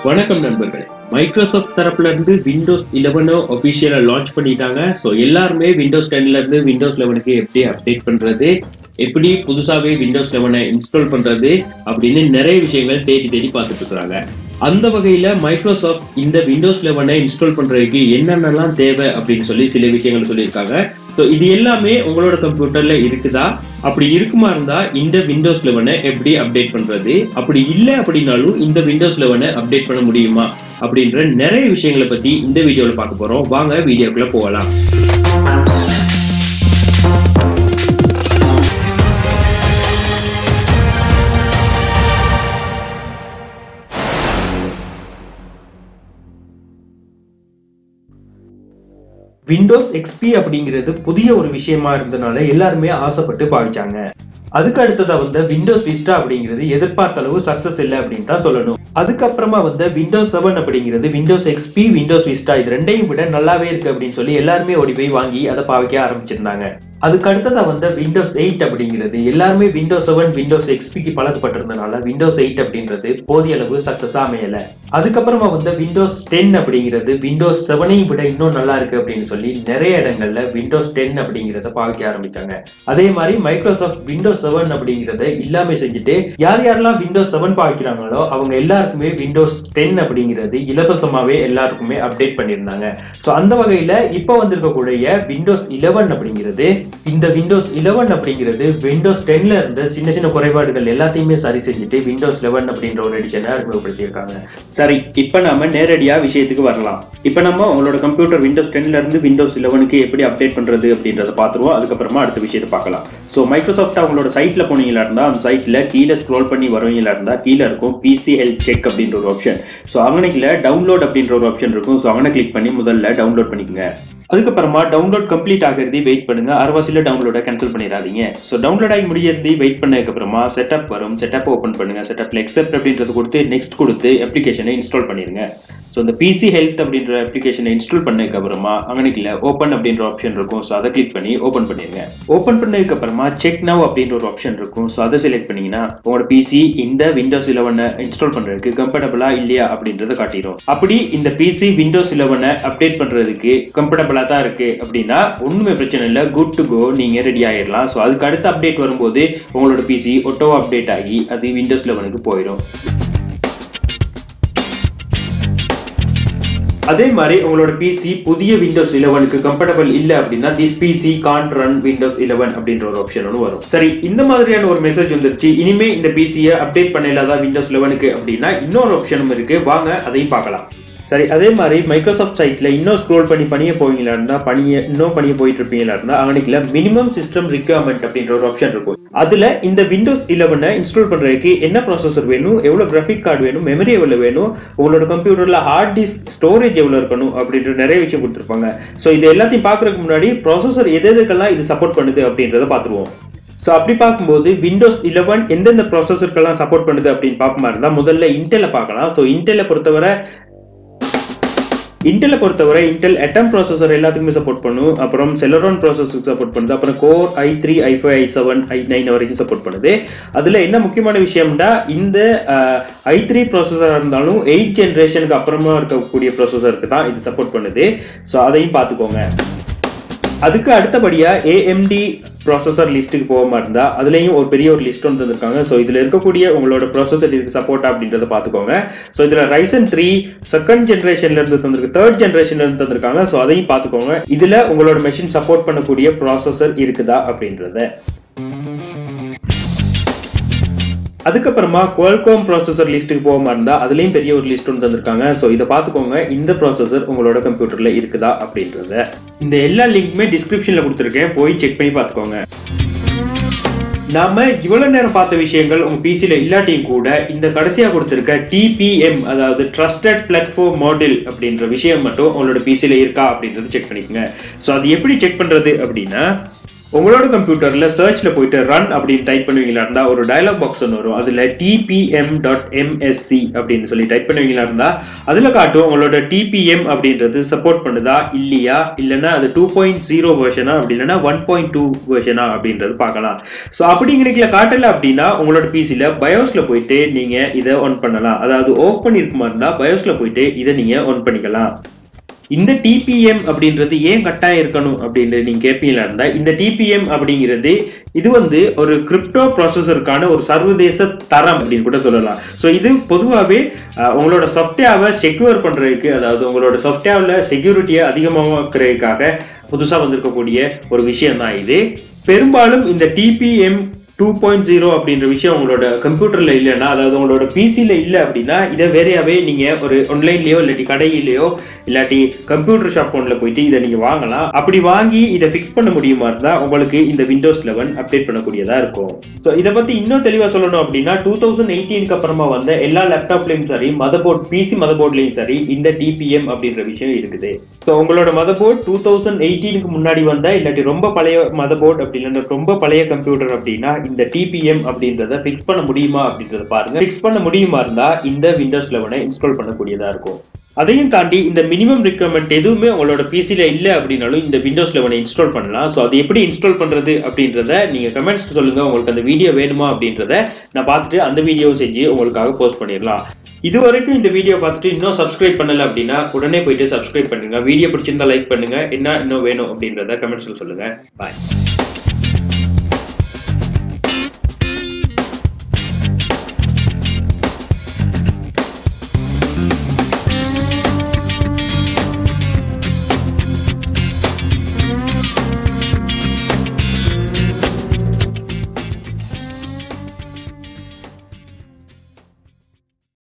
வணக்கம் நண்பர்களே மைக்ரோசாஃப்ட் தரப்புல இருந்து விண்டோஸ் 11 ஒபிஷியலா லான்ச் பண்ணிட்டாங்க ஸோ எல்லாருமே விண்டோஸ் டென்ல இருந்து விண்டோஸ் லெவனுக்கு எப்படி அப்டேட் பண்றது எப்படி புதுசாவே விண்டோஸ் லெவனை இன்ஸ்டால் பண்றது அப்படின்னு நிறைய விஷயங்கள் தேடி தேடி பார்த்துட்டு இருக்காங்க அந்த வகையில மைக்ரோசாஃப்ட் இந்த விண்டோஸ் லெவனை இன்ஸ்டால் பண்றதுக்கு என்னென்னலாம் தேவை அப்படின்னு சொல்லி சில விஷயங்கள் சொல்லியிருக்காங்க ஸோ இது எல்லாமே உங்களோட கம்ப்யூட்டர்ல இருக்குதா அப்படி இருக்குமா இருந்தா இந்த விண்டோஸ் லெவனை எப்படி அப்டேட் பண்றது அப்படி இல்லை அப்படின்னாலும் இந்த விண்டோஸ் லெவனை அப்டேட் பண்ண முடியுமா அப்படின்ற நிறைய விஷயங்களை பத்தி இந்த வீடியோல பார்க்க போறோம் வாங்க வீடியோக்குள்ள போகலாம் விண்டோஸ் எக்ஸ்பி அப்படிங்கிறது புதிய ஒரு விஷயமா இருந்தனால எல்லாருமே ஆசைப்பட்டு பாவிச்சாங்க அதுக்கு அடுத்ததா வந்த விண்டோஸ் விஸ்டா அப்படிங்கிறது எதிர்பார்த்த அளவு சக்சஸ் இல்லை அப்படின்னு தான் சொல்லணும் அதுக்கப்புறமா வந்த விண்டோஸ் செவன் அப்படிங்கிறது விண்டோஸ் எக்ஸ்பி விண்டோஸ் விஸ்டா இது ரெண்டையும் விட நல்லாவே இருக்கு அப்படின்னு சொல்லி எல்லாருமே ஓடி போய் வாங்கி அதை பாவிக்க ஆரம்பிச்சிருந்தாங்க அதுக்கு அடுத்ததா வந்த விண்டோஸ் எயிட் அப்படிங்கிறது எல்லாருமே விண்டோஸ் செவன் விண்டோஸ் எக்ஸ்பிக்கு பழக்கப்பட்டிருந்தனால விண்டோஸ் எயிட் அப்படின்றது போதிய அளவு சக்சஸா அமையல அதுக்கப்புறமா வந்த விண்டோஸ் டென் அப்படிங்கிறது விண்டோஸ் செவனையும் விட இன்னும் நல்லா இருக்கு அப்படின்னு சொல்லி நிறைய இடங்கள்ல விண்டோஸ் டென் அப்படிங்கிறத பாவிக்க ஆரம்பிச்சாங்க அதே மாதிரி மைக்ரோசாஃப்ட் விண்டோஸ் செவன் அப்படிங்கிறத இல்லாம செஞ்சுட்டு யார் யாரெல்லாம் விண்டோஸ் செவன் பாவிக்கிறாங்களோ அவங்க எல்லாருக்குமே விண்டோஸ் டென் அப்படிங்கிறது இலவசமாவே எல்லாருக்குமே அப்டேட் பண்ணியிருந்தாங்க ஸோ அந்த வகையில இப்போ வந்திருக்கக்கூடிய விண்டோஸ் இலவன் அப்படிங்கிறது இந்த விண்டோஸ் இலவன் அப்படிங்கிறது விண்டோஸ் டென்ல இருந்த சின்ன சின்ன குறைபாடுகள் எல்லாத்தையுமே சரி செஞ்சுட்டு விண்டோஸ் லெவன் அப்படின்ற ஒரு எடிஷனை அறிமுகப்படுத்தியிருக்காங்க சரி இப்போ நாம நேரடியா விஷயத்துக்கு வரலாம் இப்போ நம்ம உங்களோட கம்ப்யூட்டர் விண்டோஸ் டென்ல இருந்து விண்டோஸ் இலவனுக்கு எப்படி அப்டேட் பண்றது அப்படின்றத பார்த்துருவோம் அதுக்கப்புறமா அடுத்த விஷயத்தை பார்க்கலாம் ஸோ மைக்ரோசாஃப்ட் அவங்களோட சைட்ல போனீங்களா இருந்தா அந்த சைட்ல கீழே ஸ்க்ரோல் பண்ணி வருவீங்களா இருந்தா கீழே இருக்கும் பிசி ஹெல்த் செக் அப்படின்ற ஒரு ஆப்ஷன் ஸோ அங்கனைக்குல டவுன்லோட் அப்படின்ற ஒரு ஆப்ஷன் இருக்கும் ஸோ அங்கே கிளிக் பண்ணி முதல்ல டவுன்லோட் பண்ணிக்கோங்க அதுக்கப்புறமா டவுன்லோட் கம்ப்ளீட் ஆகிறது வெயிட் பண்ணுங்க அரைவாசியில் டவுன்லோட கேன்சல் பண்ணிடாதீங்க ஸோ டவுன்லோட் ஆகி முடியறது வெயிட் பண்ணதுக்கு அப்புறமா செட்டப் வரும் செட்டப் ஓப்பன் பண்ணுங்க செட்டப்ல எக்ஸப்ட் அப்படின்றது கொடுத்து நெக்ஸ்ட் கொடுத்து அப்ளிகேஷனை இன்ஸ்டால் பண்ணிருங்க ஸோ இந்த பிசி ஹெல்த் அப்படின்ற அப்ளிகேஷனை இன்ஸ்டால் பண்ணதுக்கு அப்புறமா அங்கனைக்குல ஓப்பன் அப்படின்ற ஆப்ஷன் இருக்கும் ஸோ அதை கிளிக் பண்ணி ஓப்பன் பண்ணிருங்க ஓப்பன் பண்ணதுக்கு அப்புறமா செக் நவ் அப்படின்ற ஒரு ஆப்ஷன் இருக்கும் ஸோ அதை செலக்ட் பண்ணீங்கன்னா உங்களோட பிசி இந்த விண்டோஸ் இலவனை இன்ஸ்டால் பண்றதுக்கு கம்ஃபர்டபுளா இல்லையா அப்படின்றத காட்டிடும் அப்படி இந்த பிசி விண்டோஸ் இலவனை அப்டேட் பண்றதுக்கு கம்ஃபர்டபுளா தான் இருக்கு அப்படின்னா ஒண்ணுமே பிரச்சனை இல்லை குட் டு கோ நீங்க ரெடி ஆயிடலாம் ஸோ அதுக்கு அடுத்த அப்டேட் வரும்போது உங்களோட பிசி ஒட்டோ அப்டேட் ஆகி அது விண்டோஸ் லெவனுக்கு போயிடும் அதே மாதிரி உங்களோட பிசி புதிய விண்டோஸ் இலவனுக்கு கம்ஃபர்டபுள் இல்ல அப்படின்னா this PC can run Windows eleven அப்படின்ற ஒரு ஆப்ஷன் ஒன்று வரும் சரி இந்த மாதிரியான ஒரு மெசேஜ் வந்துருச்சு இனிமே இந்த பிசியை அப்டேட் பண்ண இல்லாத விண்டோஸ் லெவனுக்கு அப்படின்னா இன்னொரு ஆப்ஷனும் இருக்கு வாங்க அதையும் பார்க்கலாம் சரி அதே மாதிரி மைக்ரோசாஃப்ட் சைட்ல இன்னும் ஸ்க்ரோல் பண்ணி பணிய போவீங்களா இருந்தா பணிய இன்னும் பணிய போயிட்டு இருப்பீங்களா இருந்தா அங்கனைக்குல மினிமம் சிஸ்டம் ரிக்வயர்மெண்ட் அப்படின்ற ஒரு ஆப்ஷன் இருக்கும் அதுல இந்த விண்டோஸ் இலவனை இன்ஸ்டால் பண்றதுக்கு என்ன ப்ராசஸர் வேணும் எவ்வளவு கிராஃபிக் கார்டு வேணும் மெமரி எவ்வளவு வேணும் உங்களோட கம்ப்யூட்டர்ல ஹார்ட் டிஸ்க் ஸ்டோரேஜ் எவ்வளவு இருக்கணும் அப்படின்ற நிறைய விஷயம் கொடுத்துருப்பாங்க ஸோ இது எல்லாத்தையும் பாக்குறதுக்கு முன்னாடி ப்ராசஸர் எது எதுக்கெல்லாம் இது சப்போர்ட் பண்ணுது அப்படின்றத பார்த்துருவோம் ஸோ அப்படி பார்க்கும்போது விண்டோஸ் இலவன் எந்தெந்த ப்ராசஸருக்கெல்லாம் சப்போர்ட் பண்ணுது அப்படின்னு பார்க்குமா இருந்தால் முதல்ல இன்டெலை பார்க்கலாம் ஸோ இன்டெலை பொறுத்தவரை இன்டெலை பொறுத்தவரை இன்டெல் எட்டம் ப்ராசஸர் எல்லாத்துக்குமே சப்போர்ட் பண்ணும் அப்புறம் செலரோன் ப்ராசஸருக்கு சப்போர்ட் பண்ணுது அப்புறம் core i three i five i seven i nine வரைக்கும் சப்போர்ட் பண்ணுது அதில் என்ன முக்கியமான விஷயம்னா இந்த ஐ த்ரீ ப்ராசஸராக இருந்தாலும் எயிட் ஜென்ரேஷனுக்கு அப்புறமா இருக்கக்கூடிய ப்ராசஸருக்கு தான் இது சப்போர்ட் பண்ணுது ஸோ அதையும் பார்த்துக்கோங்க அதுக்கு அடுத்தபடியா ஏஎம்டி ப்ராசஸர் லிஸ்ட்டுக்கு போகாம இருந்தா அதுலயும் ஒரு பெரிய ஒரு லிஸ்ட் ஒன்று தந்திருக்காங்க ஸோ இதுல இருக்கக்கூடிய உங்களோட ப்ராசஸர் இதுக்கு சப்போர்ட் அப்படின்றத பார்த்துக்கோங்க ஸோ இதுல ரைசன் த்ரீ செகண்ட் ஜென்ரேஷன்ல இருந்து தந்திருக்கு தேர்ட் ஜென்ரேஷன்ல இருந்து தந்திருக்காங்க ஸோ அதையும் பார்த்துக்கோங்க இதுல உங்களோட மெஷின் சப்போர்ட் பண்ணக்கூடிய ப்ராசஸர் இருக்குதா அப்படின்றத அதுக்கப்புறமா குவல்காம் ப்ராசஸர் லிஸ்ட்டுக்கு போகாம இருந்தா அதுலயும் பெரிய ஒரு லிஸ்ட் ஒன்று தந்திருக்காங்க ஸோ இதை பார்த்துக்கோங்க இந்த ப்ராசஸர் உங்களோட கம்ப்யூட்டர்ல இருக்குதா அப்படின்றத இந்த எல்லா லிங்க்குமே டிஸ்கிரிப்ஷன்ல கொடுத்துருக்கேன் போய் செக் பண்ணி பார்த்துக்கோங்க நாம இவ்வளவு நேரம் பார்த்த விஷயங்கள் உங்க பிசில இல்லாட்டியும் கூட இந்த கடைசியா கொடுத்திருக்க டிபிஎம் அதாவது ட்ரஸ்டட் பிளாட்ஃபார்ம் மாடல் அப்படின்ற விஷயம் மட்டும் உங்களோட பிசில இருக்கா அப்படின்றது செக் பண்ணிக்கோங்க ஸோ அது எப்படி செக் பண்றது அப்படின்னா உங்களோட கம்ப்யூட்டர்ல சர்ச்ல போயிட்டு ரன் அப்படின்னு டைப் பண்ணுவீங்களா இருந்தா ஒரு டயலாக் பாக்ஸ் ஒன்று வரும் அதுல டிபிஎம் டாட் எம்எஸ்சி அப்படின்னு சொல்லி டைப் பண்ணுவீங்களா இருந்தா அதுல காட்டும் உங்களோட டிபிஎம் அப்படின்றது சப்போர்ட் பண்ணுதா இல்லையா இல்லைன்னா அது டூ பாயிண்ட் ஜீரோ வெர்ஷனா அப்படி இல்லைன்னா ஒன் பாயிண்ட் டூ வெர்ஷனா அப்படின்றது பார்க்கலாம் ஸோ அப்படிங்கிறதுல காட்டல அப்படின்னா உங்களோட பிசில பயோஸ்ல போயிட்டு நீங்க இதை ஆன் பண்ணலாம் அதாவது ஆஃப் பண்ணிருக்குமா இருந்தா பயோஸ்ல போயிட்டு இதை நீங்க ஆன் பண்ணிக்கலாம் இந்த டிபிஎம் அப்படின்றது ஏன் கட்டாயம் இருக்கணும் அப்படின்னு நீங்க கேட்பீங்களா இருந்தா இந்த டிபிஎம் அப்படிங்கிறது இது வந்து ஒரு கிரிப்டோ ப்ராசஸருக்கான ஒரு சர்வதேச தரம் அப்படின்னு கூட சொல்லலாம் ஸோ இது பொதுவாகவே உங்களோட சாஃப்ட்வேரை செக்யூர் பண்றதுக்கு அதாவது உங்களோட சாஃப்ட்வேர்ல செக்யூரிட்டியை அதிகமாக்குறதுக்காக புதுசாக வந்திருக்கக்கூடிய ஒரு விஷயம் தான் இது பெரும்பாலும் இந்த டிபிஎம் டூ பாயிண்ட் ஜீரோ அப்படின்ற விஷயம் உங்களோட கம்ப்யூட்டர்ல இல்லைன்னா அதாவது உங்களோட பிசில இல்லை அப்படின்னா இதை வேறையாவே நீங்க ஒரு ஆன்லைன்லயோ இல்லாட்டி கடையிலயோ இல்லாட்டி கம்ப்யூட்டர் ஷாப் ஒன்ல போயிட்டு இதை நீங்க வாங்கலாம் அப்படி வாங்கி இதை ஃபிக்ஸ் பண்ண முடியுமா இருந்தா உங்களுக்கு இந்த விண்டோஸ் லெவன் அப்டேட் பண்ணக்கூடியதா இருக்கும் ஸோ இதை பத்தி இன்னும் தெளிவா சொல்லணும் அப்படின்னா டூ தௌசண்ட் எயிட்டீனுக்கு அப்புறமா வந்த எல்லா லேப்டாப்லயும் சரி மதர் போர்ட் பிசி மதர் போர்ட்லயும் சரி இந்த டிபிஎம் அப்படின்ற விஷயம் இருக்குது ஸோ உங்களோட மதர் போர்ட் டூ தௌசண்ட் எயிட்டீனுக்கு முன்னாடி வந்த இல்லாட்டி ரொம்ப பழைய மதர் போர்ட் அப்படி இல்லைன்னா ரொம்ப பழைய கம்ப்யூட்டர் அப்படின்னா இந்த டிபிஎம் அப்படின்றத ஃபிக்ஸ் பண்ண முடியுமா அப்படின்றத பாருங்க ஃபிக்ஸ் பண்ண முடியுமா இருந்தா இந்த விண்டோஸ் லெவனை இன்ஸ்டால் பண்ணக்கூடியதா இருக்கும் அதையும் தாண்டி இந்த மினிமம் ரிக்வயர்மெண்ட் எதுவுமே உங்களோட பிசில இல்லை அப்படின்னாலும் இந்த விண்டோஸ் லெவனை இன்ஸ்டால் பண்ணலாம் ஸோ அது எப்படி இன்ஸ்டால் பண்றது அப்படின்றத நீங்க கமெண்ட்ஸ் சொல்லுங்க உங்களுக்கு அந்த வீடியோ வேணுமா அப்படின்றத நான் பார்த்துட்டு அந்த வீடியோ செஞ்சு உங்களுக்காக போஸ்ட் பண்ணிடலாம் இது வரைக்கும் இந்த வீடியோ பார்த்துட்டு இன்னும் சப்ஸ்கிரைப் பண்ணல அப்படின்னா உடனே போயிட்டு சப்ஸ்கிரைப் பண்ணுங்க வீடியோ பிடிச்சிருந்தா லைக் பண்ணுங்க என்ன இன்னும் வேணும் அப்படின்றத கமெண்ட்ஸ்ல சொல்லுங்க பாய்